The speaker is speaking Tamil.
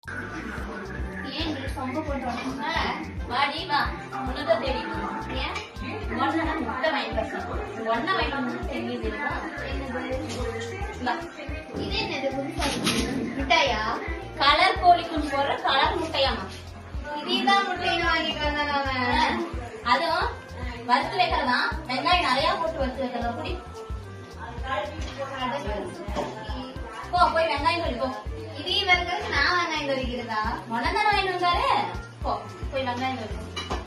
ஏன் நீ சொம்ப போட்டு ஆ, வாடி வா உன்னதான் தேடி ஏன் ஒன்னு முட்டை வாங்கி பேசணும் ஒன்ன வாங்கி வந்து தெரியுது இது என்னது புதுசா இருக்கு? மிட்டாயா கலர் கோழிக்குஞ்சு போடுற கலர் முட்டையாமா இதுதான் முட்டைன்னு வாங்கிட்டு வந்தான் அவன் அதுவும் வறுத்து வைக்கிறதா வெங்காயம் நிறைய போட்டு வறுத்து வைக்கிறதா குடி போ போய் வெங்காயம் சொல்லி போ இது இவருக்கு நான் வெங்காயம் தொழிக்கிறதா உடனே வாங்கிட்டு வந்தாரு போ போய் வெங்காயம் சொல்லி